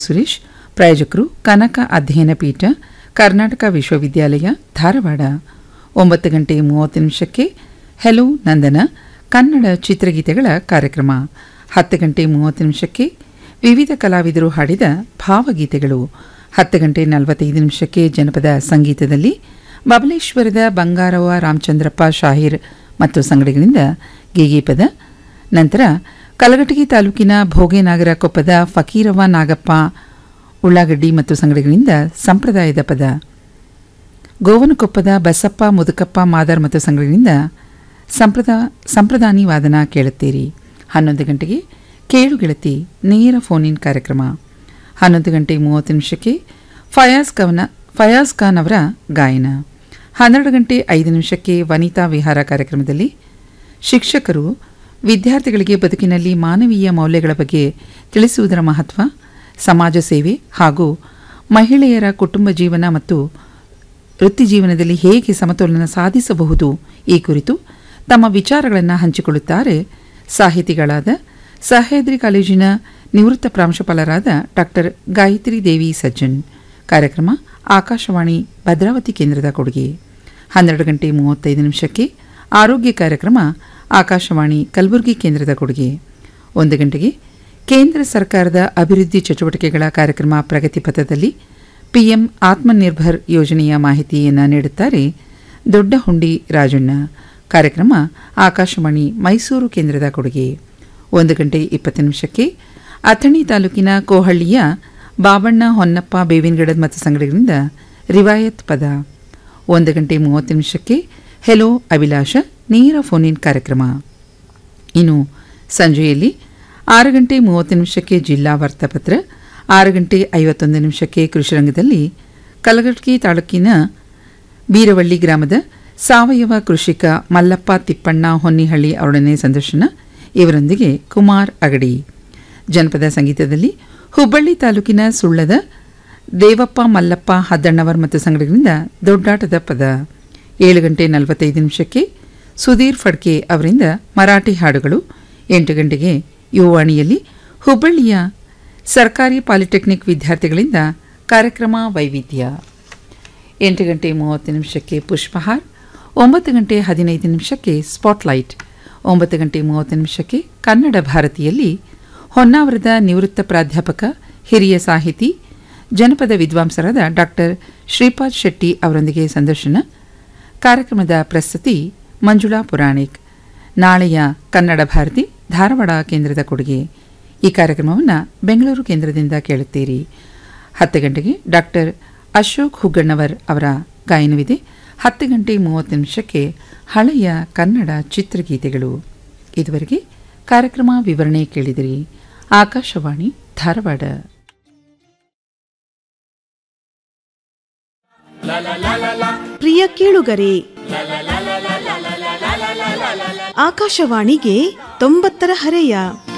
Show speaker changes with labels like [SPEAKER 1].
[SPEAKER 1] ಸುರೇಶ್ ಪ್ರಾಯೋಜಕರು ಕನಕ ಅಧ್ಯಯನ ಪೀಠ ಕರ್ನಾಟಕ ವಿಶ್ವವಿದ್ಯಾಲಯ ಧಾರವಾಡ ಒಂಬತ್ತು ಗಂಟೆ ಮೂವತ್ತು ನಿಮಿಷಕ್ಕೆ ಹೆಲೋ ನಂದನ ಕನ್ನಡ ಚಿತ್ರಗೀತೆಗಳ ಕಾರ್ಯಕ್ರಮ ಹತ್ತು ಗಂಟೆ ಮೂವತ್ತು ನಿಮಿಷಕ್ಕೆ ವಿವಿಧ ಕಲಾವಿದರು ಹಾಡಿದ ಭಾವಗೀತೆಗಳು ಹತ್ತು ಗಂಟೆ ನಲವತ್ತೈದು ನಿಮಿಷಕ್ಕೆ ಜನಪದ ಸಂಗೀತದಲ್ಲಿ ಬಬಲೇಶ್ವರದ ಬಂಗಾರವ್ವ ರಾಮಚಂದ್ರಪ್ಪ ಶಾಹೀರ್ ಮತ್ತು ಸಂಗಡಿಗಳಿಂದ ಗೀಗೀಪದ ನಂತರ ಕಲಘಟಗಿ ತಾಲೂಕಿನ ಭೋಗೇನಾಗರ ಕೊಪ್ಪದ ಫಕೀರವ್ವ ನಾಗಪ್ಪ ಉಳ್ಳಾಗಡ್ಡಿ ಮತ್ತು ಸಂಗಡಿಗಳಿಂದ ಸಂಪ್ರದಾಯದ ಪದ ಗೋವನಕೊಪ್ಪದ ಬಸಪ್ಪ ಮುದುಕಪ್ಪ ಮಾದರ್ ಮತ್ತು ಸಂಗಡಿಗಳಿಂದ ಸಂಪ್ರದಾ ಸಂಪ್ರದಾನಿ ವಾದನ ಕೇಳುತ್ತೀರಿ ಹನ್ನೊಂದು ಗಂಟೆಗೆ ಕೇಳು ಗೆಳತಿ ನೇರ ಫೋನ್ ಇನ್ ಕಾರ್ಯಕ್ರಮ ಹನ್ನೊಂದು ಗಂಟೆ ಮೂವತ್ತು ನಿಮಿಷಕ್ಕೆ ಫಯಾಜ್ ಕವನ ಫಯಾಜ್ ಖಾನ್ ಅವರ ಗಾಯನ ಹನ್ನೆರಡು ಗಂಟೆ ಐದು ನಿಮಿಷಕ್ಕೆ ವನಿತಾ ವಿಹಾರ ಕಾರ್ಯಕ್ರಮದಲ್ಲಿ ಶಿಕ್ಷಕರು ವಿದ್ಯಾರ್ಥಿಗಳಿಗೆ ಬದುಕಿನಲ್ಲಿ ಮಾನವೀಯ ಮೌಲ್ಯಗಳ ಬಗ್ಗೆ ತಿಳಿಸುವುದರ ಮಹತ್ವ ಸಮಾಜ ಸೇವೆ ಹಾಗೂ ಮಹಿಳೆಯರ ಕುಟುಂಬ ಜೀವನ ಮತ್ತು ವೃತ್ತಿ ಜೀವನದಲ್ಲಿ ಹೇಗೆ ಸಮತೋಲನ ಸಾಧಿಸಬಹುದು ಈ ಕುರಿತು ತಮ್ಮ ವಿಚಾರಗಳನ್ನು ಹಂಚಿಕೊಳ್ಳುತ್ತಾರೆ ಸಾಹಿತಿಗಳಾದ ಸಹ್ಯಾದ್ರಿ ಕಾಲೇಜಿನ ನಿವೃತ್ತ ಪ್ರಾಂಶುಪಾಲರಾದ ಡಾಕ್ಟರ್ ಗಾಯತ್ರಿ ದೇವಿ ಸಜ್ಜನ್ ಕಾರ್ಯಕ್ರಮ ಆಕಾಶವಾಣಿ ಭದ್ರಾವತಿ ಕೇಂದ್ರದ ಕೊಡುಗೆ ಹನ್ನೆರಡು ಗಂಟೆ ಮೂವತ್ತೈದು ನಿಮಿಷಕ್ಕೆ ಆರೋಗ್ಯ ಕಾರ್ಯಕ್ರಮ ಆಕಾಶವಾಣಿ ಕಲಬುರಗಿ ಕೇಂದ್ರದ ಕೊಡುಗೆ ಒಂದು ಗಂಟೆಗೆ ಕೇಂದ್ರ ಸರ್ಕಾರದ ಅಭಿವೃದ್ಧಿ ಚಟುವಟಿಕೆಗಳ ಕಾರ್ಯಕ್ರಮ ಪ್ರಗತಿ ಪಥದಲ್ಲಿ ಪಿಎಂ ಆತ್ಮನಿರ್ಭರ್ ಯೋಜನೆಯ ಮಾಹಿತಿಯನ್ನು ನೀಡುತ್ತಾರೆ ದೊಡ್ಡ ಹುಂಡಿ ರಾಜಣ್ಣ ಕಾರ್ಯಕ್ರಮ ಆಕಾಶವಾಣಿ ಮೈಸೂರು ಕೇಂದ್ರದ ಕೊಡುಗೆ ಒಂದು ಗಂಟೆ ಇಪ್ಪತ್ತು ನಿಮಿಷಕ್ಕೆ ಅಥಣಿ ತಾಲೂಕಿನ ಕೋಹಳ್ಳಿಯ ಬಾಬಣ್ಣ ಹೊನ್ನಪ್ಪ ಬೇವಿನಗಡದ ಮತ್ತು ಸಂಗಡಿಗಳಿಂದ ರಿವಾಯತ್ ಪದ ಒಂದು ಗಂಟೆ ಮೂವತ್ತು ನಿಮಿಷಕ್ಕೆ ಹೆಲೋ ಅಭಿಲಾಷ ನೇರ ಫೋನ್ ಇನ್ ಕಾರ್ಯಕ್ರಮ ಇನ್ನು ಸಂಜೆಯಲ್ಲಿ ಆರು ಗಂಟೆ ಮೂವತ್ತು ನಿಮಿಷಕ್ಕೆ ಜಿಲ್ಲಾ ವಾರ್ತಾಪತ್ರ ಆರು ಗಂಟೆ ಐವತ್ತೊಂದು ನಿಮಿಷಕ್ಕೆ ಕೃಷಿರಂಗದಲ್ಲಿ ಕಲಘಟಗಿ ತಾಲೂಕಿನ ಬೀರವಳ್ಳಿ ಗ್ರಾಮದ ಸಾವಯವ ಕೃಷಿಕ ಮಲ್ಲಪ್ಪ ತಿಪ್ಪಣ್ಣ ಹೊನ್ನಿಹಳ್ಳಿ ಅವರೊಡನೆ ಸಂದರ್ಶನ ಇವರೊಂದಿಗೆ ಕುಮಾರ್ ಅಗಡಿ ಜನಪದ ಸಂಗೀತದಲ್ಲಿ ಹುಬ್ಬಳ್ಳಿ ತಾಲೂಕಿನ ಸುಳ್ಳದ ದೇವಪ್ಪ ಮಲ್ಲಪ್ಪ ಹದ್ದಣ್ಣವರ್ ಮತ್ತು ಸಂಗಡಿಗಳಿಂದ ದೊಡ್ಡಾಟದ ಪದ ಏಳು ಗಂಟೆ ನಲವತ್ತೈದು ನಿಮಿಷಕ್ಕೆ ಸುಧೀರ್ ಫಡ್ಕೆ ಅವರಿಂದ ಮರಾಠಿ ಹಾಡುಗಳು ಎಂಟು ಗಂಟೆಗೆ ಯುವವಾಣಿಯಲ್ಲಿ ಹುಬ್ಬಳ್ಳಿಯ ಸರ್ಕಾರಿ ಪಾಲಿಟೆಕ್ನಿಕ್ ವಿದ್ಯಾರ್ಥಿಗಳಿಂದ ಕಾರ್ಯಕ್ರಮ ವೈವಿಧ್ಯ ಎಂಟು ಗಂಟೆ ಮೂವತ್ತು ನಿಮಿಷಕ್ಕೆ ಪುಷ್ಪಹಾರ್ ಒಂಬತ್ತು ಗಂಟೆ ಹದಿನೈದು ನಿಮಿಷಕ್ಕೆ ಸ್ಪಾಟ್ಲೈಟ್ ಒಂಬತ್ತು ಗಂಟೆ ಮೂವತ್ತು ನಿಮಿಷಕ್ಕೆ ಕನ್ನಡ ಭಾರತಿಯಲ್ಲಿ ಹೊನ್ನಾವರದ ನಿವೃತ್ತ ಪ್ರಾಧ್ಯಾಪಕ ಹಿರಿಯ ಸಾಹಿತಿ ಜನಪದ ವಿದ್ವಾಂಸರಾದ ಡಾಕ್ಟರ್ ಶ್ರೀಪಾದ್ ಶೆಟ್ಟಿ ಅವರೊಂದಿಗೆ ಸಂದರ್ಶನ ಕಾರ್ಯಕ್ರಮದ ಪ್ರಸ್ತುತಿ ಮಂಜುಳಾ ಪುರಾಣಿಕ್ ನಾಳೆಯ ಕನ್ನಡ ಭಾರತಿ ಧಾರವಾಡ ಕೇಂದ್ರದ ಕೊಡುಗೆ ಈ ಕಾರ್ಯಕ್ರಮವನ್ನು ಬೆಂಗಳೂರು ಕೇಂದ್ರದಿಂದ ಕೇಳುತ್ತೀರಿ ಹತ್ತು ಗಂಟೆಗೆ ಡಾಕ್ಟರ್ ಅಶೋಕ್ ಹುಗ್ಗಣ್ಣವರ್ ಅವರ ಗಾಯನವಿದೆ ಹತ್ತು ಗಂಟೆ ಮೂವತ್ತು ನಿಮಿಷಕ್ಕೆ ಹಳೆಯ ಕನ್ನಡ ಚಿತ್ರಗೀತೆಗಳು ಇದುವರೆಗೆ ಕಾರ್ಯಕ್ರಮ ವಿವರಣೆ ಕೇಳಿದಿರಿ ಆಕಾಶವಾಣಿ ಧಾರವಾಡ
[SPEAKER 2] ಪ್ರಿಯ ಕೇಳುಗರೆ ಆಕಾಶವಾಣಿಗೆ ತೊಂಬತ್ತರ ಹರೆಯ